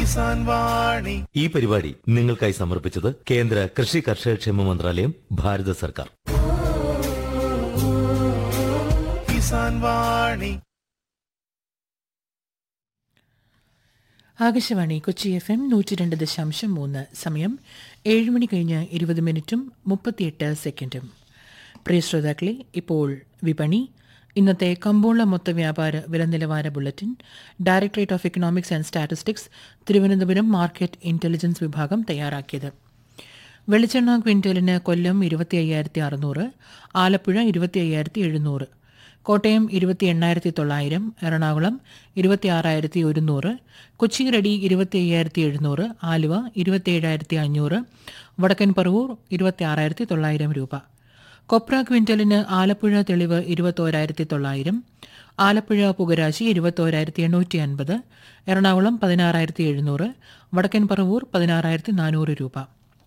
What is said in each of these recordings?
കിസാൻ വാണി ഈ പരിപാടി നിങ്ങൾക്കായി സമർപ്പിച്ചത് കേന്ദ്ര കൃഷി കർഷക ക്ഷേമ മന്ത്രാലയം ഭാരത സർക്കാർ കിസാൻ വാണി ആകാശവാണി കൊച്ചി എഫ് എം നൂറ്റി രണ്ട് ദശാംശം മൂന്ന് സമയം ഏഴ് മണി കഴിഞ്ഞ് ഇരുപത് മിനിറ്റും മുപ്പത്തിയെട്ട് സെക്കൻഡും പ്രിയ ശ്രോതാക്കളെ ഇപ്പോൾ വിപണി ഇന്നത്തെ കമ്പോള മൊത്ത വ്യാപാര വില നിലവാര bulletin directorate of economics and statistics Thiruvananthapuram market intelligence വിഭാഗം തയ്യാറാക്കിയത് വെളിച്ചെണ്ണ ക്വിന്റലിന് കൊല്ലം ഇരുപത്തി അയ്യായിരത്തി അറുന്നൂറ് ആലപ്പുഴ ഇരുപത്തി അയ്യായിരത്തി എഴുന്നൂറ് കോട്ടയം ഇരുപത്തി എണ്ണായിരത്തി തൊള്ളായിരം എറണാകുളം ഇരുപത്തി ആറായിരത്തി ഒരുന്നൂറ് കൊച്ചി റെഡി ഇരുപത്തി അയ്യായിരത്തി എഴുന്നൂറ് ആലുവ ഇരുപത്തി ഏഴായിരത്തി അഞ്ഞൂറ് വടക്കൻ പറവൂർ ഇരുപത്തി ആറായിരത്തി തൊള്ളായിരം രൂപ കൊപ്ര ക്വിന്റലിന് ആലപ്പുഴ തെളിവ് ഇരുപത്തോരായിരത്തി തൊള്ളായിരം ആലപ്പുഴ പുകരാശി ഇരുപത്തോരായിരത്തി എണ്ണൂറ്റി അൻപത് എറണാകുളം പതിനാറായിരത്തി എഴുന്നൂറ് വടക്കൻ പറവൂർ പതിനാറായിരത്തി നാനൂറ് രൂപ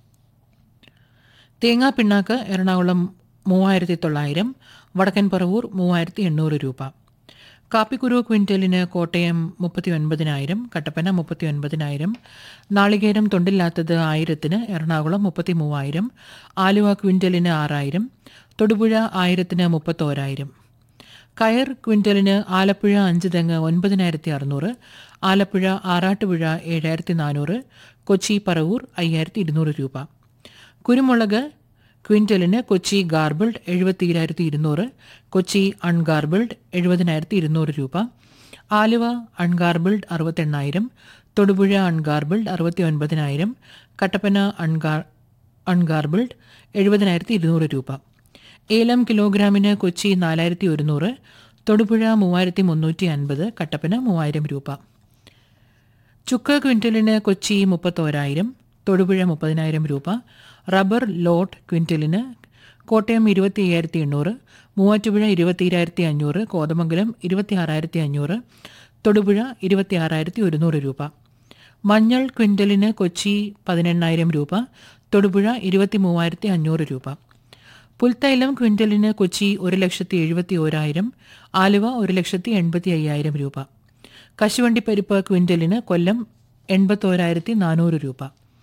തേങ്ങാ പിണ്ണാക്ക് എറണാകുളം മൂവായിരത്തി തൊള്ളായിരം വടക്കൻ പറവൂർ മൂവായിരത്തി എണ്ണൂറ് രൂപ കാപ്പിക്കുരു ക്വിന്റലിന് കോട്ടയം മുപ്പത്തി ഒൻപതിനായിരം കട്ടപ്പന മുപ്പത്തി ഒൻപതിനായിരം നാളികേരം തൊണ്ടില്ലാത്തത് ആയിരത്തിന് എറണാകുളം മുപ്പത്തി മൂവായിരം ആലുവ ക്വിന്റലിന് ആറായിരം തൊടുപുഴ ആയിരത്തിന് മുപ്പത്തോരായിരം കയർ ക്വിന്റലിന് ആലപ്പുഴ അഞ്ച് തെങ്ങ് ഒൻപതിനായിരത്തി അറുന്നൂറ് ആലപ്പുഴ ആറാട്ടുപുഴ ഏഴായിരത്തി നാനൂറ് കൊച്ചി പറവൂർ അയ്യായിരത്തി ഇരുന്നൂറ് രൂപ കുരുമുളക് ക്വിന്റലിന് കൊച്ചി ഗാർബിൾഡ് എഴുപത്തിരായിരത്തി ഇരുന്നൂറ് കൊച്ചി അൺഗാർബിൾഡ് എഴുപതിനായിരത്തി ഇരുന്നൂറ് രൂപ ആലുവ അൺഗാർബിൾഡ് അറുപത്തെണ്ണായിരം തൊടുപുഴ അൺഗാർബിൾഡ് അറുപത്തി ഒൻപതിനായിരം കട്ടപ്പന അൺഗാർ അൺഗാർബിൾഡ് എഴുപതിനായിരത്തി ഇരുന്നൂറ് രൂപ ഏലം കിലോഗ്രാമിന് കൊച്ചി നാലായിരത്തി ഒരുന്നൂറ് തൊടുപുഴ മൂവായിരത്തി മുന്നൂറ്റി അൻപത് കട്ടപ്പന മൂവായിരം രൂപ ചുക്ക് ക്വിന്റലിന് കൊച്ചി മുപ്പത്തോരായിരം തൊടുപുഴ മുപ്പതിനായിരം രൂപ റബ്ബർ ലോട്ട് ക്വിന്റലിന് കോട്ടയം ഇരുപത്തി അയ്യായിരത്തി എണ്ണൂറ് മൂവാറ്റുപുഴ ഇരുപത്തിരായിരത്തി അഞ്ഞൂറ് കോതമംഗലം ഇരുപത്തി ആറായിരത്തി അഞ്ഞൂറ് തൊടുപുഴ ഇരുപത്തി ആറായിരത്തി ഒരുന്നൂറ് രൂപ മഞ്ഞൾ ക്വിന്റലിന് കൊച്ചി പതിനെണ്ണായിരം രൂപ തൊടുപുഴ ഇരുപത്തി മൂവായിരത്തി അഞ്ഞൂറ് രൂപ പുൽത്തൈലം ക്വിന്റലിന് കൊച്ചി ഒരു ലക്ഷത്തി എഴുപത്തി ഓരായിരം ആലുവ ഒരു ലക്ഷത്തി എൺപത്തി അയ്യായിരം രൂപ കശുവണ്ടിപ്പരിപ്പ് ക്വിന്റലിന് കൊല്ലം എൺപത്തോരായിരത്തി നാനൂറ് രൂപ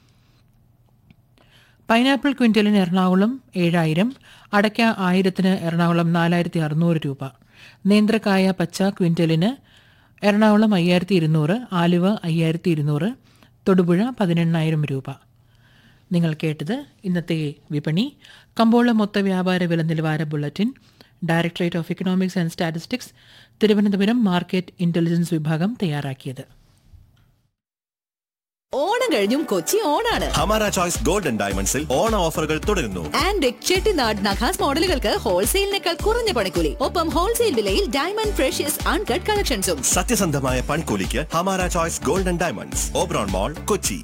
പൈനാപ്പിൾ ക്വിന്റലിന് എറണാകുളം ഏഴായിരം അടയ്ക്ക ആയിരത്തിന് എറണാകുളം നാലായിരത്തി അറുന്നൂറ് രൂപ നേന്ത്രക്കായ പച്ച ക്വിന്റലിന് എറണാകുളം അയ്യായിരത്തി ഇരുന്നൂറ് ആലുവ അയ്യായിരത്തി ഇരുന്നൂറ് തൊടുപുഴ പതിനെണ്ണായിരം രൂപ നിങ്ങൾ കേട്ടത് ഇന്നത്തെ വിപണി കമ്പോള മൊത്ത വ്യാപാര വില നിലവാര bulletin directorate of economics and statistics Thiruvananthapuram market intelligence വിഭാഗം തയ്യാറാക്കിയത് ഓണം കഴിഞ്ഞും കൊച്ചി ഓണാണ് ഹമാര ചോയ്സ് ഗോൾഡൻ ഡയമണ്ട്സിൽ ഓണ ഓഫറുകൾ തുടരുന്നു ആൻഡ് ചെട്ടിനാട് നഖാസ് മോഡലുകൾക്ക് ഹോൾസെയിലിനേക്കാൾ കുറഞ്ഞ പണിക്കൂലി ഒപ്പം ഹോൾസെയിൽ വിലയിൽ ഡയമണ്ട് ഫ്രഷ്യസ് അൺകട്ട് കളക്ഷൻസും സത്യസന്ധമായ പണിക്കൂലിക്ക് Hamara choice golden diamonds Oberon mall Kochi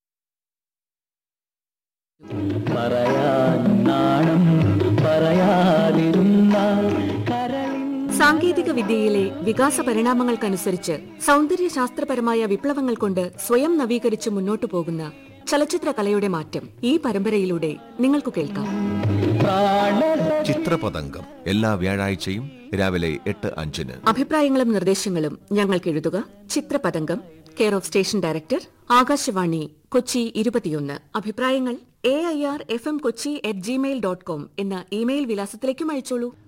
പറയാൻ നാണം പറയാതിരുന്നാൽ കരളിൻ സാങ്കേതിക വിദ്യയിലെ വികാസ പരിണാമങ്ങൾക്കനുസരിച്ച് സൗന്ദര്യ ശാസ്ത്രപരമായ വിപ്ലവങ്ങൾ കൊണ്ട് സ്വയം നവീകരിച്ച് മുന്നോട്ടു പോകുന്ന ചലച്ചിത്ര കലയുടെ മാറ്റം ഈ പരമ്പരയിലൂടെ നിങ്ങൾക്ക് കേൾക്കാം ചിത്രപതംഗം എല്ലാ വ്യാഴാഴ്ചയും രാവിലെ എട്ട് അഞ്ചിന് അഭിപ്രായങ്ങളും നിർദ്ദേശങ്ങളും ഞങ്ങൾക്ക് എഴുതുക Chithrapathangam care of station director Akashvani Kochi ഇരുപത്തിയൊന്ന് അഭിപ്രായങ്ങൾ A I R F M Kochi at Gmail dot com എന്ന ഇമെയിൽ വിലാസത്തിലേക്കും അയച്ചോളൂ